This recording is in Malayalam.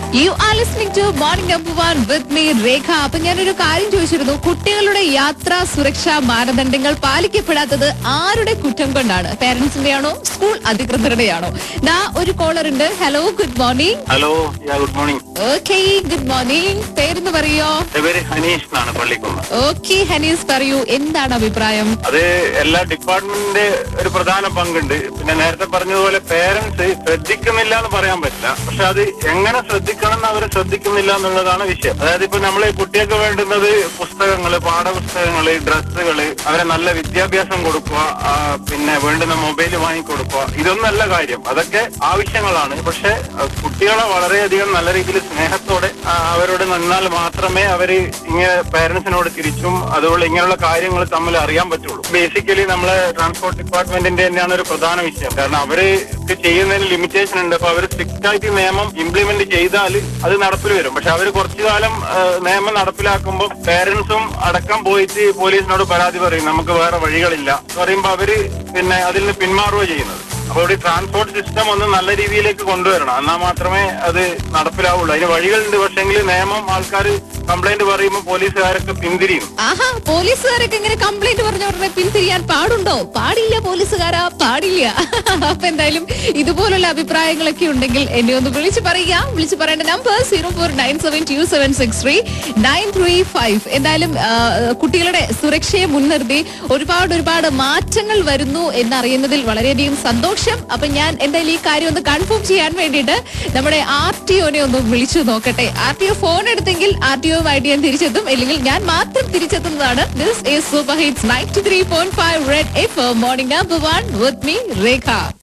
U are listening to morning number one with me Rekha അപ്പൊ ഞാനൊരു കാര്യം ചോദിച്ചിരുന്നു കുട്ടികളുടെ യാത്രാ സുരക്ഷാ മാനദണ്ഡങ്ങൾ പാലിക്കപ്പെടാത്തത് ആരുടെ കുറ്റം കൊണ്ടാണ് പേരൻസിന്റെയാണോ സ്കൂൾ അധികൃതരുടെയാണോ ദാ ഒരു കോളർ ഉണ്ട് hello good morning hello ya good morning okay good morning പേരെന്ന് പറയോ എന്റെ പേര് ഹനീഷ് എന്നാണ് പള്ളിക്കുന്ന് ഓക്കെ ഹനീസ് പറയൂ എന്താണ് അഭിപ്രായം അത് എല്ലാ ഡിപ്പാർട്ട്മെന്റിന്റെ ഒരു പ്രധാന പങ്കുണ്ട് പിന്നെ നേരത്തെ പറഞ്ഞതുപോലെ പേരൻസ് ശ്രദ്ധിക്കുന്നില്ല എന്ന് പറയാൻ പറ്റില്ല പക്ഷെ അത് എങ്ങനെ ശ്രദ്ധിക്കണം എന്ന് അവർ ശ്രദ്ധിക്കുന്നില്ല എന്നുള്ളതാണ് വിഷയം അതായത് ഇപ്പൊ നമ്മൾ കുട്ടികൾക്ക് വേണ്ടുന്നത് പുസ്തകങ്ങള് പാഠപുസ്തകങ്ങള് ഡ്രസ്സുകള് അവരെ നല്ല വിദ്യാഭ്യാസം കൊടുക്കുക ആ, പിന്നെ വേണ്ടുന്ന മൊബൈൽ വാങ്ങിക്കൊടുക്കുക ഇതൊന്നല്ല കാര്യം അതൊക്കെ ആവശ്യങ്ങളാണ് പക്ഷെ ആ, കുട്ടികളെ വളരെയധികം നല്ല രീതിയിൽ സ്നേഹത്തോടെ ആ, അവരോട് നിന്നാൽ മാത്രമേ അവര് ഇങ്ങനെ പേരൻസിനോട് തിരിച്ചും അതുപോലെ ഇങ്ങനെയുള്ള കാര്യങ്ങൾ തമ്മിൽ അറിയാൻ പറ്റുള്ളൂ ബേസിക്കലി നമ്മളെ ട്രാൻസ്പോർട്ട് ഡിപ്പാർട്ട്മെന്റിന്റെ തന്നെയാണ് ഒരു പ്രധാന വിഷയം കാരണം അവര് ഇത് ചെയ്യുന്നതിന് ലിമിറ്റേഷൻ ഉണ്ട് അപ്പൊ അവർ സ്ട്രിക്റ്റ് ആയിട്ട് ഈ നിയമം ഇംപ്ലിമെന്റ് ചെയ്താൽ അത് നടപ്പിൽ വരും പക്ഷെ അവർ കുറച്ചു കാലം ആ, നിയമം നടപ്പിലാക്കുമ്പോൾ പേരൻസും അടക്കം പോയിട്ട് പോലീസിനോട് പരാതി പറയും നമുക്ക് വേറെ വഴികളില്ല എന്ന് പറയുമ്പോൾ അവര് പിന്നെ അതിൽ നിന്ന് പിന്മാറുക ചെയ്യുന്നത് അപ്പോൾ ഇവിടെ ട്രാൻസ്പോർട്ട് സിസ്റ്റം ഒന്ന് നല്ല രീതിയിലേക്ക് കൊണ്ടുവരണം എന്നാൽ മാത്രമേ അത് നടപ്പിലാവുള്ളൂ അതിന് വഴികളുണ്ട് പക്ഷെങ്കിൽ നിയമം ആൾക്കാർ കംപ്ലൈന്റ് പറയുമ്പോൾ പോലീസുകാരൊക്കെ പിന്തിരിയും ആഹാ പോലീസുകാരൊക്കെ ഇങ്ങനെ കംപ്ലൈന്റ് പറഞ്ഞ ഉടനെ പിന്തിരിയാൻ പാടുണ്ടോ പാടില്ല പോലീസുകാരാ പാടില്ല അപ്പൊ എന്തായാലും ഇതുപോലുള്ള അഭിപ്രായങ്ങളൊക്കെ ഉണ്ടെങ്കിൽ എന്നെ ഒന്ന് വിളിച്ചു പറയുക വിളിച്ചു പറയേണ്ട number zero four nine seven two seven six three nine three five എന്തായാലും ആ, കുട്ടികളുടെ സുരക്ഷയെ മുൻനിർത്തി ഒരുപാട് ഒരുപാട് മാറ്റങ്ങൾ വരുന്നു എന്നറിയുന്നതിൽ വളരെയധികം സന്തോഷം അപ്പൊ ഞാൻ എന്തായാലും ഈ കാര്യം ഒന്ന് കൺഫേം ചെയ്യാൻ വേണ്ടിയിട്ട് നമ്മുടെ ആർ ടി ഒനെ ഒന്ന് വിളിച്ചു നോക്കട്ടെ ആർ ടി ഒ ഫോൺ എടുത്തെങ്കിൽ ആർ ടി ഒയുമായിട്ട് ഞാൻ തിരിച്ചെത്തും അല്ലെങ്കിൽ ഞാൻ മാത്രം തിരിച്ചെത്തുന്നതാണ് this is super hits ninety three point five red F morning number one with me Rekha